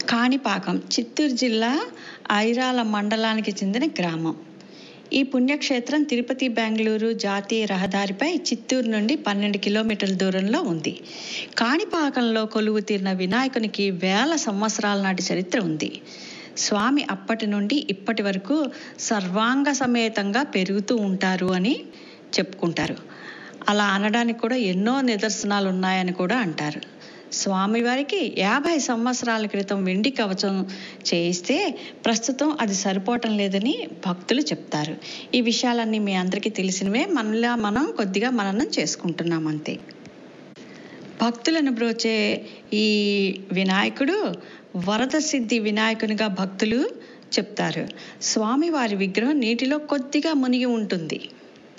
కాణిపాకం చిత్తూరు జిల్లా ఐరాల మండలానికి చెందిన గ్రామం ఈ పుణ్యక్షేత్రం తిరుపతి బెంగళూరు జాతీయ రహదారిపై చిత్తూరు నుండి పన్నెండు కిలోమీటర్ల దూరంలో ఉంది కాణిపాకంలో కొలువు తీరిన వినాయకునికి వేల సంవత్సరాల నాటి చరిత్ర ఉంది స్వామి అప్పటి నుండి ఇప్పటి వరకు సర్వాంగ సమేతంగా పెరుగుతూ ఉంటారు అని చెప్పుకుంటారు అలా అనడానికి కూడా ఎన్నో నిదర్శనాలు ఉన్నాయని కూడా అంటారు స్వామివారికి యాభై సంవత్సరాల క్రితం వెండి కవచం చేయిస్తే ప్రస్తుతం అది సరిపోవటం లేదని భక్తులు చెప్తారు ఈ విషయాలన్నీ మీ అందరికీ తెలిసినవే మనలా మనం కొద్దిగా మననం చేసుకుంటున్నాం అంతే భక్తులను బ్రోచే ఈ వినాయకుడు వరద సిద్ధి వినాయకునిగా భక్తులు చెప్తారు స్వామివారి విగ్రహం నీటిలో కొద్దిగా మునిగి ఉంటుంది